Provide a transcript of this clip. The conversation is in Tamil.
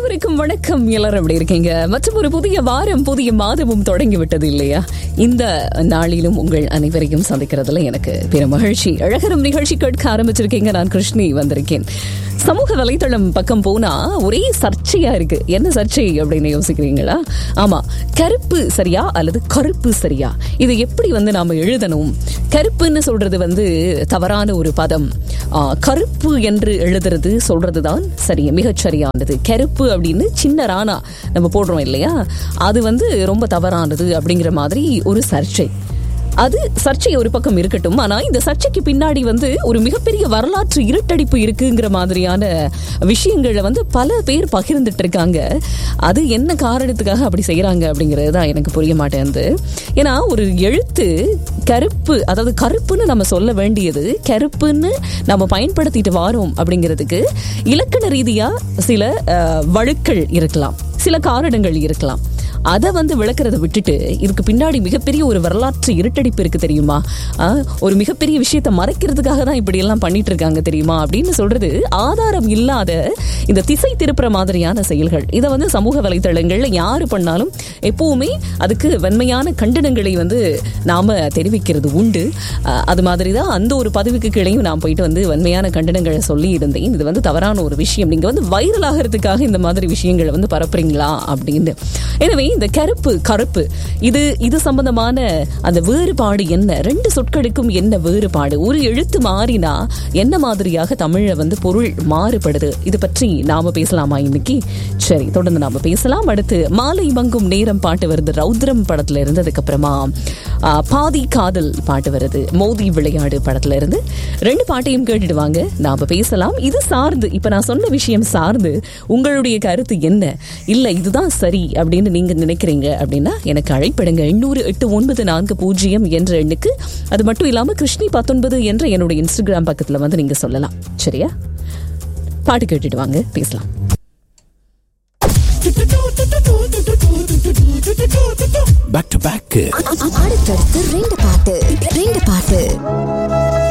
அனைவருக்கும் வணக்கம் எல்லாரும் எப்படி இருக்கீங்க மற்றும் ஒரு புதிய வாரம் புதிய மாதமும் தொடங்கி விட்டது இல்லையா இந்த நாளிலும் உங்கள் அனைவரையும் சந்திக்கிறதுல எனக்கு பெரும் மகிழ்ச்சி அழகரம் நிகழ்ச்சி கேட்க ஆரம்பிச்சிருக்கீங்க நான் கிருஷ்ணி வந்திருக்கேன் சமூக வலைத்தளம் பக்கம் போனா ஒரே சர்ச்சையா இருக்கு என்ன சர்ச்சை அப்படின்னு யோசிக்கிறீங்களா ஆமா கருப்பு சரியா அல்லது கருப்பு சரியா இது எப்படி வந்து நாம எழுதணும் கருப்புன்னு சொல்றது வந்து தவறான ஒரு பதம் ஆ, கருப்பு என்று எழுதுறது சொல்றதுதான் சரி மிகச் சரியானது கருப்பு அப்படின்னு சின்ன ராணா நம்ம போடுறோம் இல்லையா அது வந்து ரொம்ப தவறானது அப்படிங்கிற மாதிரி ஒரு சர்ச்சை அது சர்ச்சை ஒரு பக்கம் இருக்கட்டும் ஆனா இந்த சர்ச்சைக்கு பின்னாடி வந்து ஒரு மிகப்பெரிய வரலாற்று இருட்டடிப்பு இருக்குங்கிற மாதிரியான விஷயங்களை வந்து பல பேர் பகிர்ந்துட்டு இருக்காங்க அது என்ன காரணத்துக்காக அப்படி செய்யறாங்க அப்படிங்கிறது தான் எனக்கு புரிய மாட்டேங்குது ஏன்னா ஒரு எழுத்து கருப்பு அதாவது கருப்புன்னு நம்ம சொல்ல வேண்டியது கருப்புன்னு நம்ம பயன்படுத்திட்டு வாரோம் அப்படிங்கிறதுக்கு இலக்கண ரீதியா சில அஹ், வழுக்கள் இருக்கலாம் சில காரணங்கள் இருக்கலாம் அதை வந்து விளக்குறதை விட்டுட்டு இதுக்கு பின்னாடி மிகப்பெரிய ஒரு வரலாற்று இருட்டடிப்பு இருக்கு தெரியுமா ஆ, ஒரு மிகப்பெரிய விஷயத்தை மறைக்கிறதுக்காக தான் இப்படி எல்லாம் பண்ணிட்டு இருக்காங்க தெரியுமா அப்படின்னு சொல்றது ஆதாரம் இல்லாத இந்த திசை திருப்புற மாதிரியான செயல்கள் இதை வந்து சமூக வலைத்தளங்கள்ல யாரு பண்ணாலும் எப்பவுமே அதுக்கு வன்மையான கண்டனங்களை வந்து நாம தெரிவிக்கிறது உண்டு ஆ, அது மாதிரி தான் அந்த ஒரு பதவிக்கு கீழையும் நான் போயிட்டு வந்து வன்மையான கண்டனங்களை சொல்லி இருந்தேன் இது வந்து தவறான ஒரு விஷயம் நீங்க வந்து வைரல் ஆகிறதுக்காக இந்த மாதிரி விஷயங்களை வந்து பரப்புறீங்களா அப்படின்னு எனவே இந்த கருப்பு கருப்பு இது இது சம்பந்தமான அந்த வேறுபாடு என்ன ரெண்டு சொற்களுக்கும் என்ன வேறுபாடு ஒரு எழுத்து மாறினா என்ன மாதிரியாக தமிழ்ல வந்து பொருள் மாறுபடுது இது பற்றி நாம பேசலாமா இன்னைக்கு சரி தொடர்ந்து நாம பேசலாம் அடுத்து மாலை மங்கும் நேரம் பாட்டு வருது ரௌத்ரம் படத்துல இருந்து அதுக்கப்புறமா ஆ, பாதி காதல் பாட்டு வருது மோதி விளையாடு படத்துல இருந்து ரெண்டு பாட்டையும் கேட்டுட்டு வாங்க நாம பேசலாம் இது சார்ந்து இப்ப நான் சொன்ன விஷயம் சார்ந்து உங்களுடைய கருத்து என்ன இல்ல இதுதான் சரி அப்படின்னு நீங்க நினைக்கிறீங்க அப்படின்னா எனக்கு அழைப்பிடுங்க எண்ணூறு எட்டு ஒன்பது நான்கு பூஜ்ஜியம் என்ற எண்ணுக்கு அது மட்டும் இல்லாம கிருஷ்ணி பத்தொன்பது என்ற என்னுடைய இன்ஸ்டாகிராம் பக்கத்துல வந்து நீங்க சொல்லலாம் சரியா பாட்டு கேட்டுட்டு வாங்க பேசலாம் பேக் டு பேக் அடுத்தடுத்து ரெண்டு பாட்டு ரெண்டு பாட்டு